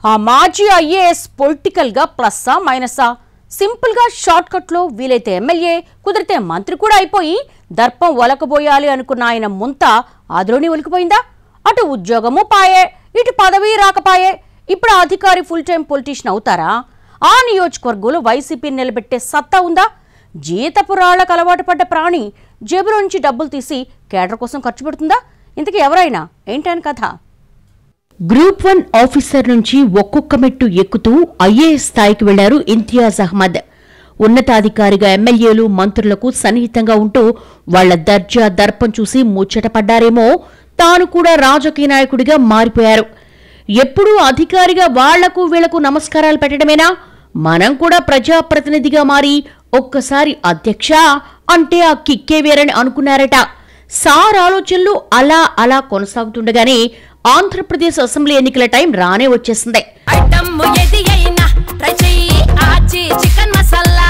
ఆ మాజీ ఐఏఎస్ పొలిటికల్గా ప్లస్సా మైనసా సింపుల్గా షార్ట్ కట్లో వీలైతే ఎమ్మెల్యే కుదిరితే మంత్రి కూడా అయిపోయి దర్పం ఒలకబోయాలి అనుకున్న ఆయన ముంత ఆదిలోని ఒలికిపోయిందా అటు ఉద్యోగము పాయే ఇటు పదవి రాకపాయే ఇప్పుడు ఆ అధికారి ఫుల్ టైం పొలిటీషియన్ అవుతారా ఆ నియోజకవర్గంలో వైసీపీని నిలబెట్టే సత్తా ఉందా జీతపురాళ్లకు అలవాటు పడ్డ ప్రాణి జేబులో నుంచి డబ్బులు తీసి కేడర్ కోసం ఖర్చు పెడుతుందా ఇంతకీ ఎవరైనా ఏంటని కథ గ్రూప్ వన్ ఆఫీసర్ నుంచి ఒక్కొక్క మెట్టు ఎక్కుతూ ఐఏఎస్ స్థాయికి వెళ్లారు ఇంతియాజ్ అహ్మద్ ఉన్నతాధికారిగా ఎమ్మెల్యేలు మంత్రులకు సన్నిహితంగా ఉంటూ వాళ్ల దర్జా దర్పం చూసి ముచ్చటపడ్డారేమో తాను కూడా రాజకీయ నాయకుడిగా మారిపోయారు ఎప్పుడూ అధికారిగా వాళ్లకు వీళ్లకు నమస్కారాలు పెట్టడమేనా మనం కూడా ప్రజాప్రతినిధిగా మారి ఒక్కసారి అధ్యక్ష అంటే ఆ కిక్కే వేరని అనుకున్నారట సార్ ఆలోచనలు అలా అలా కొనసాగుతుండగానే ఆంధ్రప్రదేశ్ అసెంబ్లీ ఎన్నికల టైం రానే వచ్చేసింది ఐటమ్ ఏది అయినా ట్రై చెయ్యి ఆచి చికెన్ మసాలా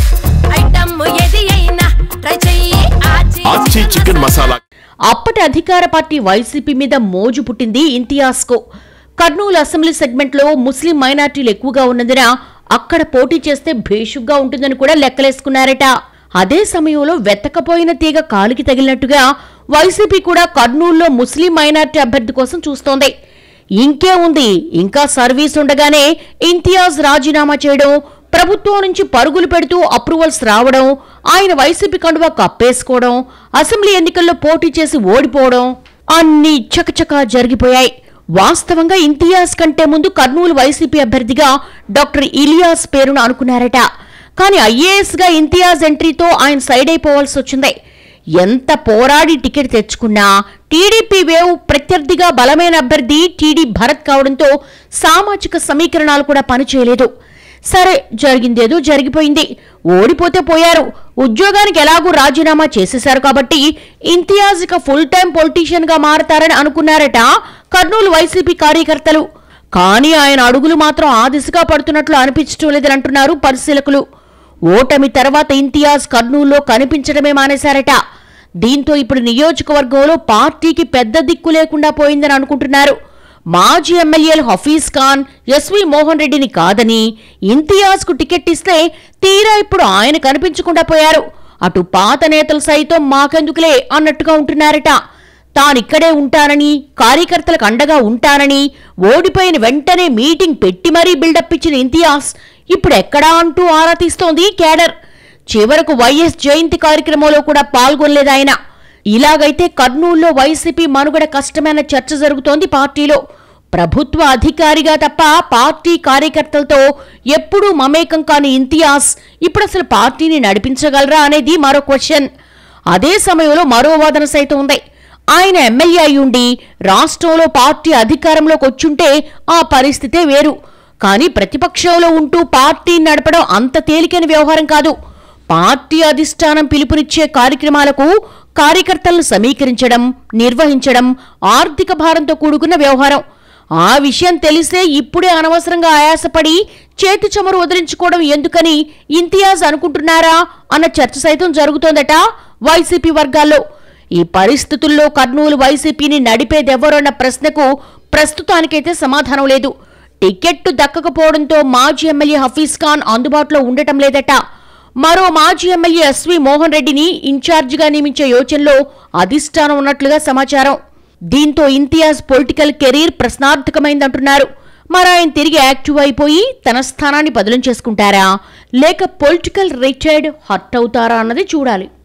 ఐటమ్ ఏది అయినా ట్రై చెయ్యి ఆచి ఆచి చికెన్ మసాలా అప్పటి అధికార పార్టీ వైసీపీ మీద మోజు పుట్టింది ఇంతియాజ్కు కర్నూలు అసెంబ్లీ సెగ్మెంట్లో ముస్లిం మైనార్టీలు ఎక్కువగా ఉన్నందున అక్కడ పోటీ చేస్తే భేషుగ్గా ఉంటుందని కూడా లెక్కలేసుకున్నారట అదే సమయంలో వెతకపోయిన తీగ కాలికి తగిలినట్టుగా వైసీపీ కూడా కర్నూలులో ముస్లిం మైనార్టీ అభ్యర్థి కోసం చూస్తోంది ఇంకే ఉంది ఇంకా సర్వీస్ ఉండగానే ఇంతియాజ్ రాజీనామా చేయడం ప్రభుత్వం నుంచి పరుగులు పెడుతూ అప్రూవల్స్ రావడం ఆయన వైసీపీ కండువా కప్పేసుకోవడం అసెంబ్లీ ఎన్నికల్లో పోటీ చేసి ఓడిపోవడం అన్ని చకచకా జరిగిపోయాయి వాస్తవంగా ఇంతియాజ్ కంటే ముందు కర్నూలు వైసీపీ అభ్యర్థిగా డాక్టర్ ఇలియాస్ పేరును అనుకున్నారట కానీ ఐఏఎస్ గా ఇంతియాజ్ ఎంట్రీతో ఆయన సైడ్ అయిపోవాల్సి వచ్చింది ఎంత పోరాడి టికెట్ తెచ్చుకున్నా టీడీపీ వేవ్ ప్రత్యర్థిగా బలమైన అభ్యర్థి టీడీ భరత్ కావడంతో సామాజిక సమీకరణాలు కూడా పనిచేయలేదు సరే జరిగిందేదో జరిగిపోయింది ఓడిపోతే పోయారు ఉద్యోగానికి ఎలాగూ రాజీనామా చేసేశారు కాబట్టి ఇంతియాజ్ ఇక ఫుల్ టైం పొలిటీషియన్ గా మారతారని అనుకున్నారట కర్నూలు వైసీపీ కార్యకర్తలు కానీ ఆయన అడుగులు మాత్రం ఆ దిశగా పడుతున్నట్లు అనిపించడం లేదని అంటున్నారు పరిశీలకులు ఓటమి తర్వాత ఇంతియాజ్ కర్నూలులో కనిపించడమే మానేశారట దీంతో ఇప్పుడు నియోజకవర్గంలో పార్టీకి పెద్ద దిక్కు లేకుండా పోయిందని అనుకుంటున్నారు మాజీ ఎమ్మెల్యేలు హఫీజ్ ఖాన్ ఎస్వి మోహన్ రెడ్డిని కాదని ఇంతియాజ్కు టికెట్ ఇస్తే తీరా ఇప్పుడు ఆయన కనిపించకుండా పోయారు అటు పాత నేతలు సైతం మాకెందుకులే అన్నట్టుగా ఉంటున్నారట తానిక్కడే ఉంటానని కార్యకర్తలకు అండగా ఉంటానని ఓడిపోయిన వెంటనే మీటింగ్ పెట్టి మరీ బిల్డప్ ఇచ్చిన ఇంతియాజ్ ఇప్పుడు ఎక్కడా అంటూ ఆరా తీస్తోంది కేడర్ చివరకు వైఎస్ జయంతి కార్యక్రమంలో కూడా పాల్గొనలేదాయన ఇలాగైతే కర్నూలులో వైసీపీ మనుగడ కష్టమైన చర్చ జరుగుతోంది పార్టీలో ప్రభుత్వ అధికారిగా తప్ప పార్టీ కార్యకర్తలతో ఎప్పుడూ మమేకం కాని ఇంతియాజ్ ఇప్పుడు అసలు పార్టీని నడిపించగలరా అనేది మరో క్వశ్చన్ అదే సమయంలో మరో వాదన సైతం ఉంది ఆయన ఎమ్మెల్యే అయ్యుండి రాష్ట్రంలో పార్టీ అధికారంలోకి వచ్చుంటే ఆ పరిస్థితే వేరు కానీ ప్రతిపక్షంలో ఉంటూ పార్టీ నడపడం అంత తేలికైన వ్యవహారం కాదు పార్టీ అధిష్టానం పిలుపునిచ్చే కార్యక్రమాలకు కార్యకర్తలను సమీకరించడం నిర్వహించడం ఆర్థిక భారంతో కూడుకున్న వ్యవహారం ఆ విషయం తెలిసే ఇప్పుడే అనవసరంగా ఆయాసపడి చేతి చమురు వదిలించుకోవడం ఎందుకని ఇంతియాజ్ అనుకుంటున్నారా అన్న చర్చ సైతం జరుగుతోందట వైసీపీ వర్గాల్లో ఈ పరిస్థితుల్లో కర్నూలు వైసీపీని నడిపేదెవ్వరన్న ప్రశ్నకు ప్రస్తుతానికైతే సమాధానం లేదు టికెట్టు దక్కకపోవడంతో మాజీ ఎమ్మెల్యే హఫీజ్ ఖాన్ అందుబాటులో ఉండటం లేదట మరో మాజీ ఎమ్మెల్యే ఎస్వి మోహన్ రెడ్డిని ఇన్ఛార్జిగా నియమించే యోచనలో అధిష్టానం ఉన్నట్లుగా సమాచారం దీంతో ఇంతియాజ్ పొలిటికల్ కెరీర్ ప్రశ్నార్థకమైందంటున్నారు మరి ఆయన తిరిగి యాక్టివ్ అయిపోయి తన స్థానాన్ని బదిలం చేసుకుంటారా లేక పొలిటికల్ రిటైర్డ్ హట్ అవుతారా అన్నది చూడాలి